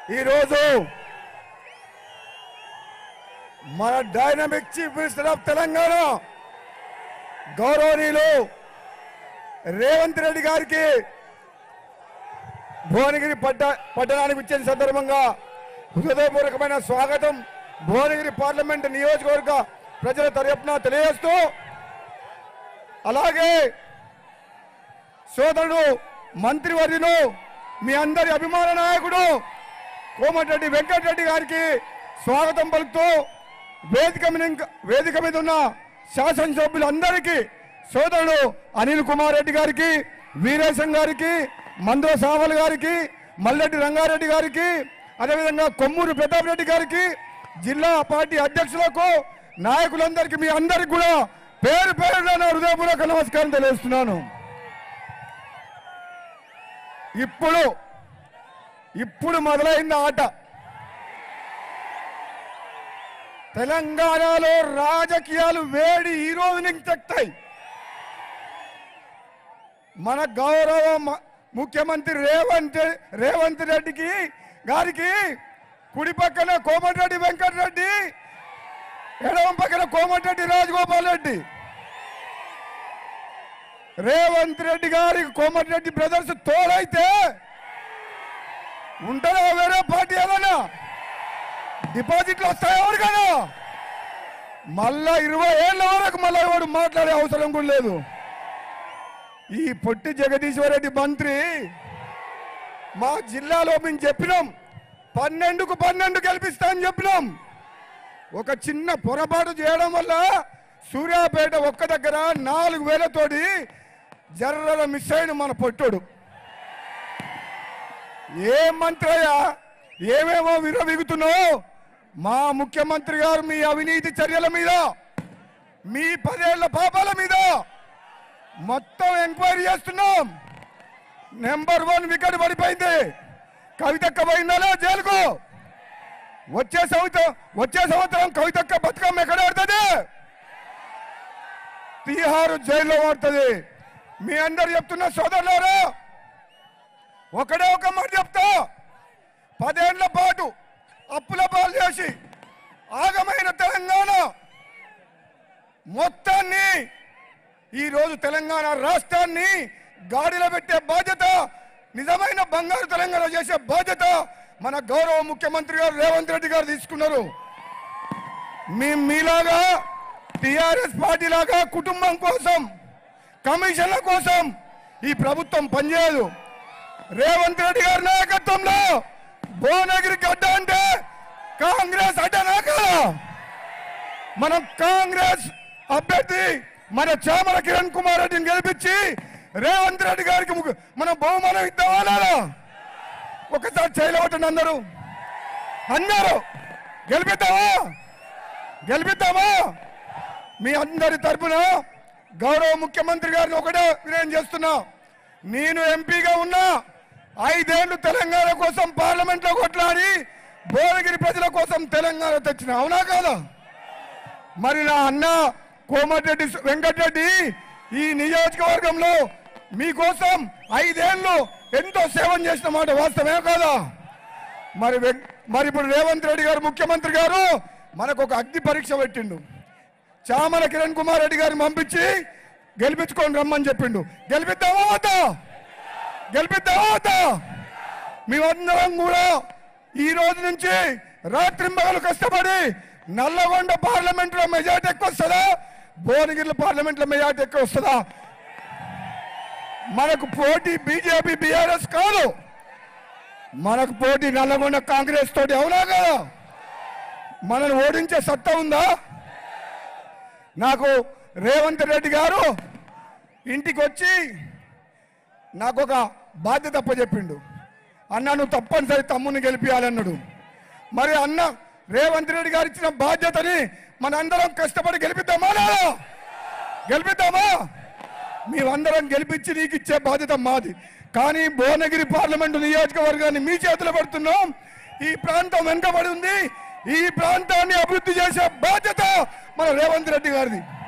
ఈరోజు మన dynamic chief minister of Telangana గౌరవనీయులు రేవంత్ రెడ్డి గారికి భువనగిరి పట్ట పట్టణానికి వచ్చిన సందర్భంగా హృదయపూర్వకమైన స్వాగతం భువనగిరి పార్లమెంట్ నియోజకవర్గ ప్రజల తరపున తెలియజేస్తూ అలాగే సోదరుడు మంత్రివర్యులు మీ అందరి అభిమాన నాయకుడు కోమటిరెడ్డి వెంకటరెడ్డి గారికి స్వాగతం పలుకుతూ వేదిక మీద ఇంక- వేదిక మీద ఉన్న శాసనసభ్యులందరికీ సోదరుడు అనిల్ కుమార్ రెడ్డి గారికి వీరేశం గారికి మందుల సావల్ గారికి మల్లెడ్డి రంగారెడ్డి గారికి అదేవిధంగా కొమ్మూరు ప్రతాప్ రెడ్డి గారికి జిల్లా పార్టీ అధ్యక్షులకు నాయకులందరికీ మీ అందరికి కూడా పేరు పేరున నా హృదయపూర్వక నమస్కారం తెలియజేస్తున్నాను ఇప్పుడు ఇప్పుడు మొదలైంది ఆట తెలంగాణలో రాజకీయాలు వేడి ఈ రోజు నుంచి తెక్తాయి మన గౌరవ మ- ముఖ్యమంత్రి రేవంత్ రేవంత్ రెడ్డికి గారికి కుడి పక్కన కోమటిరెడ్డి వెంకటరెడ్డి ఎడమ పక్కన కోమటిరెడ్డి రాజగోపాల్ రెడ్డి రేవంత్ రెడ్డి గారి కోమటిరెడ్డి బ్రదర్స్ తోడైతే ఉంటారా వేరే పార్టీ ఏదన్నా డిపాజిట్లు వస్తాయి ఎవరికైనా మళ్ళా ఇరవై ఏళ్ళ వరకు మళ్ళా ఎవరు మాట్లాడే అవసరం కూడా లేదు ఈ పొట్టి జగదీశ్వర్ రెడ్డి మంత్రి మా జిల్లాలో మేము చెప్పినాం పన్నెండుకు పన్నెండు గెలిపిస్తా అని చెప్పినాం ఒక చిన్న పొరపాటు చేయడం వల్ల సూర్యాపేట ఒక్క దగ్గర నాలుగు వేలతోటి జర్రల మిస్ అయిన మన పొట్టుడు ఏ మంత్రి అయ్యా ఏమేమో విరవిగుతున్నావు మా ముఖ్యమంత్రి గారు మీ అవినీతి చర్యల మీద మీ పదేళ్ల పాపాల మీద మొత్తం ఎంక్వైరీ చేస్తున్నాం నెంబర్ వన్ వికెట్ పడిపోయింది కవితక్క పోయిందా జైలుకు వచ్చే సంవత్సరం వచ్చే సంవత్సరం కవితక్క బతుకమ్మ ఎక్కడ ఆడుతుంది తీహారు జైల్లో ఆడుతుంది మీ అందరు చెప్తున్న సోదరులారా ఒకడే ఒక మాట చెప్తా పదేళ్ల పాటు అప్పుల పాలు చేసి ఆగమైన తెలంగాణ మొత్తాన్ని ఈరోజు తెలంగాణ రాష్ట్రాన్ని గాడిలో పెట్టే బాధ్యత నిజమైన బంగారు తెలంగాణ చేసే బాధ్యత మన గౌరవ ముఖ్యమంత్రి గారు రేవంత్ రెడ్డి గారు తీసుకున్నారు మీ మీలాగా టిఆర్ఎస్ పార్టీ లాగా కుటుంబం కోసం కమిషన్ల కోసం ఈ ప్రభుత్వం పనిచేయదు రేవంత్ రెడ్డి గారి నాయకత్వంలో భువనగిరి గడ్డ అంటే కాంగ్రెస్ అడ్డనా కదా మనం కాంగ్రెస్ అభ్యర్థి మన చామల కిరణ్ కుమార్ రెడ్డిని గెలిపించి రేవంత్ రెడ్డి గారికి ముగ్గు- మనం బహుమానం ఇద్దామా లేదా? ఒకసారి చేయలేవటండి అందరూ అందరూ గెలిపిద్దామా గెలిపిద్దామా మీ అందరి తరపున గౌరవ ముఖ్యమంత్రి గారిని ఒకటే వినయం చేస్తున్నా నేను ఎంపీగా ఉన్నా ఐదేళ్లు తెలంగాణ కోసం పార్లమెంట్ లో కొట్లాడి భువనగిరి ప్రజల కోసం తెలంగాణ తెచ్చిన అవునా కాదా మరి నా అన్న కోమటిరెడ్డి వెంకటరెడ్డి ఈ నియోజకవర్గంలో మీకోసం ఐదేళ్లు ఎంతో సేవం చేసిన మాట వాస్తవమే కాదా మరి వెం- మరి ఇప్పుడు రేవంత్ రెడ్డి గారు ముఖ్యమంత్రి గారు మనకు ఒక అగ్ని పరీక్ష పెట్టిండు చామల కిరణ్ కుమార్ రెడ్డి గారిని పంపించి గెలిపించుకొని రమ్మని చెప్పిండు గెలిపిద్దామా వద్దా గెలిపిద్దామా వద్దా మేమందరం కూడా ఈ రోజు నుంచి రాత్రింబగలు కష్టపడి నల్లగొండ పార్లమెంట్ లో మెజార్టీ ఎక్కువ వస్తుందా భువనగిరి పార్లమెంట్ లో మెజార్టీ ఎక్కువ వస్తుందా మనకు పోటీ బీజేపీ బీఆర్ఎస్ కాదు మనకు పోటీ నల్లగొండ కాంగ్రెస్ తోటి అవునా కదా మనల్ని ఓడించే సత్తా ఉందా నాకు రేవంత్ రెడ్డి గారు ఇంటికి వచ్చి నాకు ఒక బాధ్యత అప్పచెప్పిండు అన్న నువ్వు తప్పనిసరి తమ్ముని గెలిపించాలన్నాడు మరి అన్న రేవంత్ రెడ్డి గారు ఇచ్చిన బాధ్యతని మనందరం కష్టపడి గెలిపిద్దామా లేదా గెలిపిద్దామా మేమందరం గెలిపించి నీకు ఇచ్చే బాధ్యత మాది కానీ భువనగిరి పార్లమెంటు నియోజకవర్గాన్ని మీ చేతిలో పెడుతున్నాం ఈ ప్రాంతం వెనుకబడి ఉంది ఈ ప్రాంతాన్ని అభివృద్ధి చేసే బాధ్యత మన రేవంత్ రెడ్డి గారిది